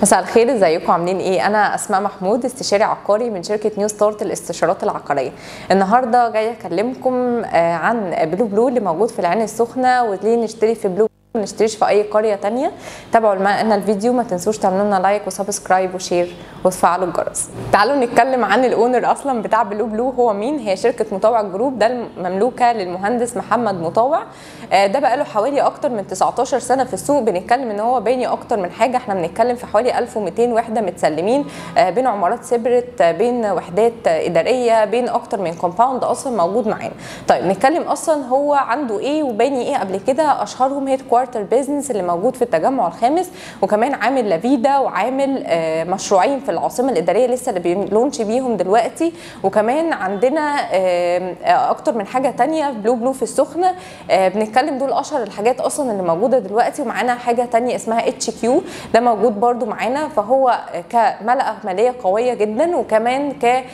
مساء الخير ازيكم عاملين ايه انا اسماء محمود استشاري عقاري من شركه نيو ستارت الاستشارات العقاريه النهارده جايه اكلمكم آه، عن بلو بلو اللي موجود في العين السخنه وليه نشتري في بلو ما نشتريش في اي قريه تانية تابعوا معانا الفيديو ما تنسوش تعملوا لنا لايك وسبسكرايب وشير وتفعلوا الجرس تعالوا نتكلم عن الاونر اصلا بتاع بلو بلو هو مين هي شركه مطوع جروب ده المملوكه للمهندس محمد مطوع آه، ده بقى له حوالي اكتر من 19 سنه في السوق بنتكلم ان هو باني اكتر من حاجه احنا بنتكلم في حوالي 1200 وحده متسلمين آه، بين عمارات سبرت آه، بين وحدات آه، اداريه بين اكتر من كومباوند اصلا موجود معانا طيب نتكلم اصلا هو عنده ايه وباني ايه قبل كده اشهرهم هيد كوارتر بيزنس اللي موجود في التجمع الخامس وكمان عامل لافيدا وعامل آه، مشروعين في العاصمه الاداريه لسه اللي بيلونش بيهم دلوقتي وكمان عندنا آه، آه، اكتر من حاجه تانية بلو بلو في السخنه آه، بنتكلم دول اشهر الحاجات اصلا اللي موجوده دلوقتي ومعانا حاجه تانية اسمها اتش كيو ده موجود برده معانا فهو كملأة ماليه قويه جدا وكمان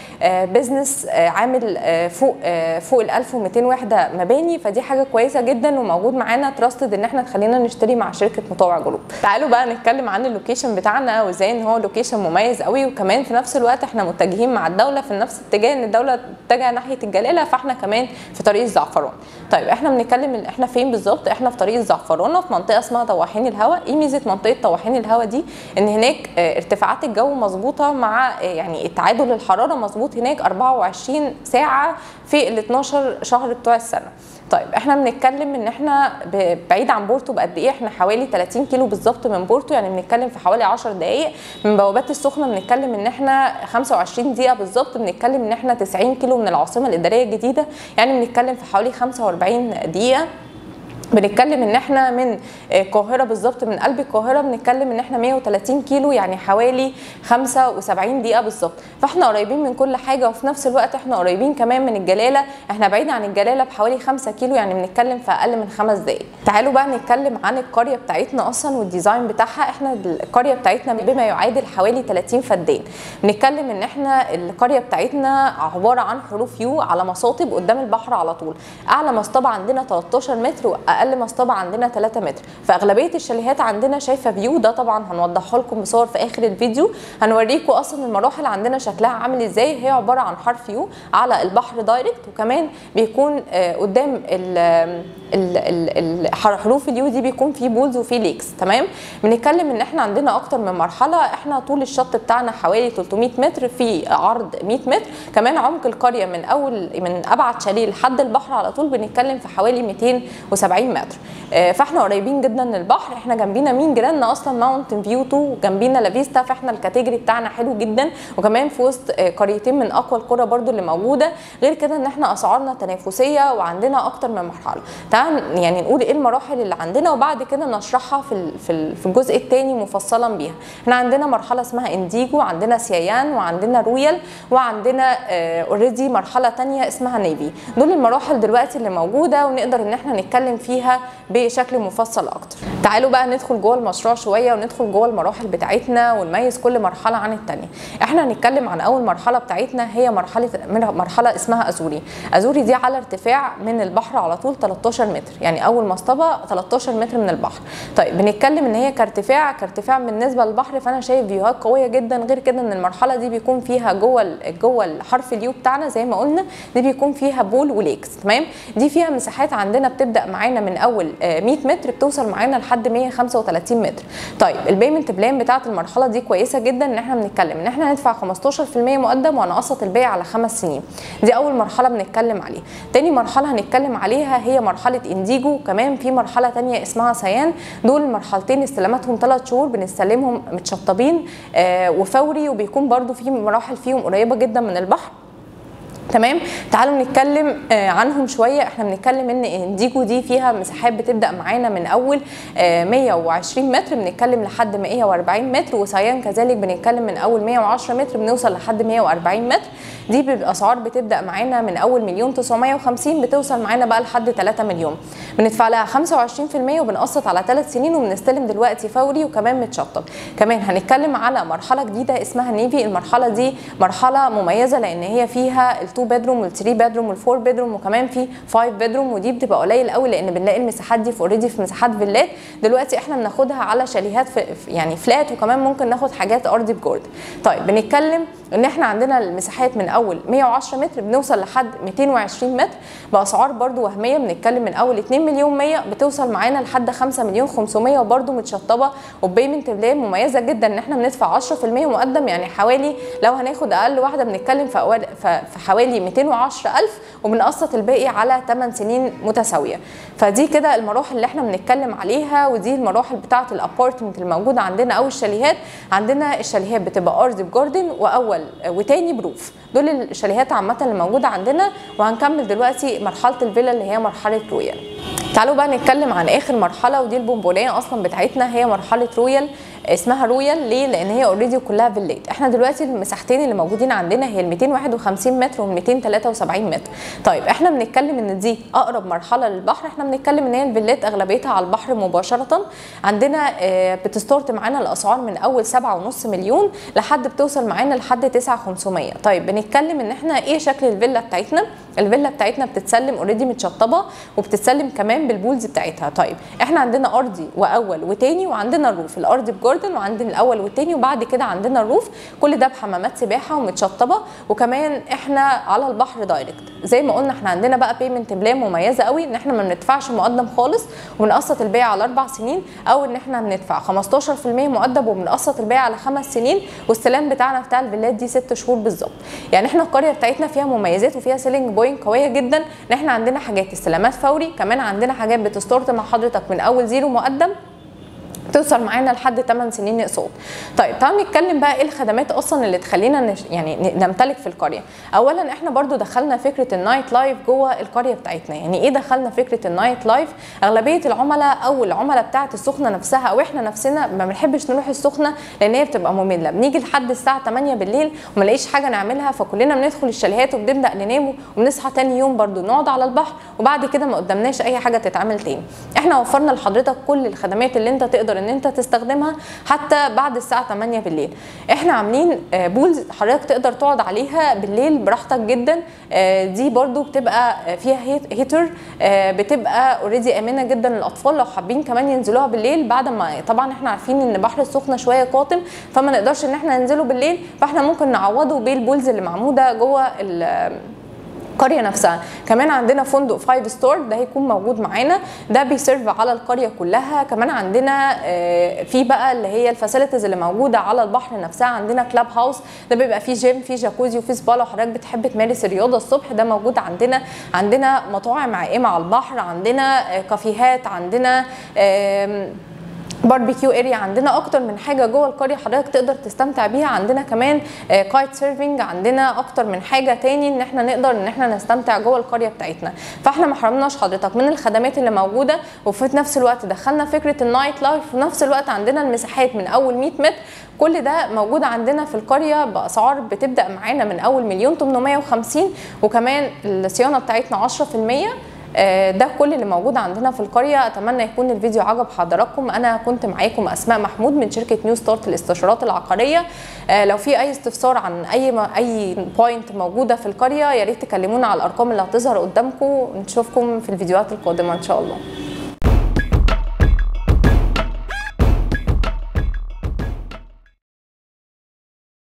كبزنس عامل آه، فوق آه، فوق ال 1200 وحده مباني فدي حاجه كويسه جدا وموجود معانا تراستد ان احنا تخلينا نشتري مع شركه مطوع جروب تعالوا بقى نتكلم عن اللوكيشن بتاعنا وازاي ان هو لوكيشن مميز قوي وكمان في نفس الوقت احنا متجهين مع الدوله في نفس الاتجاه ان الدوله تتجه ناحيه الجلاله فاحنا كمان في طريق الزعفران طيب احنا بنتكلم ان احنا فين بالظبط احنا في طريق الزعفرانه في منطقه اسمها طواحين الهواء ايه ميزه منطقه طواحين الهواء دي ان هناك آه، ارتفاعات الجو مظبوطه مع آه، يعني تعادل الحراره مظبوط هناك 24 ساعه في ال 12 شهر بتوع السنه طيب احنا بنتكلم ان احنا ب- بعيد عن بورتو بقد ايه احنا حوالي 30 كيلو بالظبط من بورتو يعني بنتكلم في حوالي 10 دقائق من بوابات السخنه بنتكلم ان احنا 25 دقيقه بالظبط بنتكلم ان احنا 90 كيلو من العاصمه الاداريه الجديده يعني بنتكلم في حوالي 45 دقيقه بنتكلم ان احنا من القاهره بالظبط من قلب القاهره بنتكلم ان احنا 130 كيلو يعني حوالي 75 دقيقه بالظبط فاحنا قريبين من كل حاجه وفي نفس الوقت احنا قريبين كمان من الجلاله احنا بعيد عن الجلاله بحوالي 5 كيلو يعني بنتكلم في اقل من خمس دقائق تعالوا بقى نتكلم عن القريه بتاعتنا اصلا والديزاين بتاعها احنا القريه بتاعتنا بما يعادل حوالي 30 فدان بنتكلم ان احنا القريه بتاعتنا عباره عن حروف يو على مصاطب قدام البحر على طول اعلى مصطبه عندنا 13 متر واقل مصطبه عندنا 3 متر فاغلبيه الشاليهات عندنا شايفه فيو ده طبعا هنوضحه لكم بصور في اخر الفيديو هنوريكم اصلا المراحل عندنا شكلها عامل ازاي هي عباره عن حرف يو على البحر دايركت وكمان بيكون آه، قدام ال ال- ال- ال- حروف اليو دي بيكون في بولز وفي ليكس تمام بنتكلم ان احنا عندنا اكتر من مرحله احنا طول الشط بتاعنا حوالي 300 متر في عرض 100 متر كمان عمق القريه من اول من ابعد شاليه لحد البحر على طول بنتكلم في حوالي 270 متر آه، فاحنا قريبين جدا من البحر احنا جنبينا مين جيراننا اصلا ماونتن فيو 2 وجنبينا لافيستا فاحنا الكاتيجوري بتاعنا حلو جدا وكمان في وسط آه، قريتين من اقوى القرى برضو اللي موجوده غير كده ان احنا اسعارنا تنافسيه وعندنا اكتر من مرحله تعال يعني نقول ايه المراحل اللي عندنا وبعد كده نشرحها في ال- في ال- في الجزء الثاني مفصلا بيها احنا عندنا مرحله اسمها انديجو عندنا سيايان وعندنا رويال وعندنا اوريدي مرحله تانية اسمها نيفي دول المراحل دلوقتي اللي موجوده ونقدر ان احنا نتكلم فيها بشكل مفصل اكتر تعالوا بقى ندخل جوه المشروع شويه وندخل جوه المراحل بتاعتنا ونميز كل مرحله عن الثانيه احنا هنتكلم عن اول مرحله بتاعتنا هي مرحله من مرحله اسمها ازوري ازوري دي على ارتفاع من البحر على طول 13 متر يعني اول مصطبه 13 متر من البحر طيب بنتكلم ان هي كارتفاع كارتفاع بالنسبه للبحر فانا شايف فيوهات قويه جدا غير كده ان المرحله دي بيكون فيها جوه ال- جوه الحرف اليو بتاعنا زي ما قلنا دي بيكون فيها بول وليكس تمام دي فيها مساحات عندنا بتبدا معانا من اول آه، 100 متر بتوصل معانا لحد 135 متر طيب البيمنت بلان بتاعه المرحله دي كويسه جدا ان احنا بنتكلم ان احنا ندفع 15% مقدم وهنقسط الباقي على خمس سنين دي اول مرحله بنتكلم عليها تاني مرحله هنتكلم عليها هي مرحله انديجو كمان في مرحله تانية اسمها سيان دول مرحلتين استلاماتهم ثلاث شهور بنستلمهم متشطبين آه وفوري وبيكون برضو في مراحل فيهم قريبه جدا من البحر تمام تعالوا نتكلم آه، عنهم شويه احنا بنتكلم ان انديجو دي فيها مساحات بتبدا معانا من اول آه، 120 متر بنتكلم لحد 140 متر وسيان كذلك بنتكلم من اول 110 متر بنوصل لحد 140 متر دي باسعار بتبدا معانا من اول مليون 950 بتوصل معانا بقى لحد 3 مليون بندفع لها 25% وبنقسط على 3 سنين وبنستلم دلوقتي فوري وكمان متشطب كمان هنتكلم على مرحله جديده اسمها نيفي المرحله دي مرحله مميزه لان هي فيها ال2 بيدروم وال3 بيدروم وال4 بيدروم وكمان في 5 بيدروم ودي بتبقى قليل قوي لان بنلاقي المساحات دي في اوريدي في مساحات فيلات دلوقتي احنا بناخدها على شاليهات في يعني فلات وكمان ممكن ناخد حاجات ارضي بجورد طيب بنتكلم ان احنا عندنا المساحات من اول 110 متر بنوصل لحد 220 متر باسعار برضو وهميه بنتكلم من اول 2 مليون 100 بتوصل معانا لحد 5 مليون 500 وبرضو متشطبه وبيمنت بلان مميزه جدا ان احنا بندفع 10% مقدم يعني حوالي لو هناخد اقل واحده بنتكلم في في حوالي 210000 وبنقسط الباقي على 8 سنين متساويه فدي كده المراحل اللي احنا بنتكلم عليها ودي المراحل بتاعه الابارتمنت الموجوده عندنا او الشاليهات عندنا الشاليهات بتبقى ارض بجاردن واول وتاني بروف دول الشاليهات عامه اللي موجوده عندنا وهنكمل دلوقتي مرحله الفيلا اللي هي مرحله رويال تعالوا بقى نتكلم عن اخر مرحله ودي البونبونيه اصلا بتاعتنا هي مرحله رويال اسمها رويال ليه؟ لان هي اوريدي كلها فيلات احنا دلوقتي المساحتين اللي موجودين عندنا هي ال 251 متر وال 273 متر طيب احنا بنتكلم ان دي اقرب مرحله للبحر احنا بنتكلم ان هي الفيلات اغلبيتها على البحر مباشره عندنا بتستورت معانا الاسعار من اول 7.5 مليون لحد بتوصل معانا لحد 9500 طيب بنتكلم ان احنا ايه شكل الفيلا بتاعتنا الفيلا بتاعتنا بتتسلم اوريدي متشطبه وبتتسلم كمان بالبولز بتاعتها طيب احنا عندنا ارضي واول وتاني وعندنا الروف الارضي بجاردن وعندنا الاول والتاني وبعد كده عندنا الروف كل ده بحمامات سباحه ومتشطبه وكمان احنا على البحر دايركت زي ما قلنا احنا عندنا بقى بيمنت بلان مميزه قوي ان احنا ما بندفعش مقدم خالص وبنقسط البيع على اربع سنين او ان احنا بندفع 15% مقدم وبنقسط البيع على خمس سنين والسلام بتاعنا بتاع الفيلات دي ست شهور بالظبط يعني احنا القريه بتاعتنا فيها مميزات وفيها سيلينج بوينت قويه جدا ان احنا عندنا حاجات استلامات فوري كمان عندنا حاجات بتستورت مع حضرتك من اول زيرو مقدم توصل معانا لحد 8 سنين اقساط. طيب تعالوا نتكلم بقى ايه الخدمات اصلا اللي تخلينا نش... يعني نمتلك في القريه. اولا احنا برضو دخلنا فكره النايت لايف جوه القريه بتاعتنا، يعني ايه دخلنا فكره النايت لايف؟ اغلبيه العملاء او العملاء بتاعه السخنه نفسها او احنا نفسنا ما بنحبش نروح السخنه لان هي بتبقى ممله، بنيجي لحد الساعه 8 بالليل وما نلاقيش حاجه نعملها فكلنا بندخل الشاليهات وبنبدا ننام وبنصحى تاني يوم برضو نقعد على البحر وبعد كده ما قدامناش اي حاجه تتعمل تاني. احنا وفرنا لحضرتك كل الخدمات اللي انت تقدر ان انت تستخدمها حتى بعد الساعه 8 بالليل احنا عاملين بولز حضرتك تقدر تقعد عليها بالليل براحتك جدا دي برضو بتبقى فيها هيتر بتبقى اوريدي امنه جدا للاطفال لو حابين كمان ينزلوها بالليل بعد ما طبعا احنا عارفين ان بحر السخنه شويه قاتم فما نقدرش ان احنا ننزله بالليل فاحنا ممكن نعوضه بالبولز اللي معموده جوه القريه نفسها كمان عندنا فندق فايف ستار ده هيكون موجود معانا ده بيسيرف على القريه كلها كمان عندنا في بقى اللي هي الفاسيلتيز اللي موجوده على البحر نفسها عندنا كلاب هاوس ده بيبقى فيه جيم فيه جاكوزي وفيه سبا لو حضرتك بتحب تمارس الرياضه الصبح ده موجود عندنا عندنا مطاعم عائمه على البحر عندنا كافيهات عندنا باربيكيو اريا عندنا اكتر من حاجه جوه القريه حضرتك تقدر تستمتع بيها عندنا كمان كايت سيرفنج عندنا اكتر من حاجه تاني ان احنا نقدر ان احنا نستمتع جوه القريه بتاعتنا فاحنا ما حرمناش حضرتك من الخدمات اللي موجوده وفي نفس الوقت دخلنا فكره النايت لايف وفي نفس الوقت عندنا المساحات من اول 100 متر كل ده موجود عندنا في القريه باسعار بتبدا معانا من اول مليون 850 وكمان الصيانه بتاعتنا 10% ده كل اللي موجود عندنا في القريه اتمنى يكون الفيديو عجب حضراتكم انا كنت معاكم اسماء محمود من شركه نيو ستارت الاستشارات العقاريه لو في اي استفسار عن اي اي بوينت موجوده في القريه يا ريت تكلمونا على الارقام اللي هتظهر قدامكم نشوفكم في الفيديوهات القادمه ان شاء الله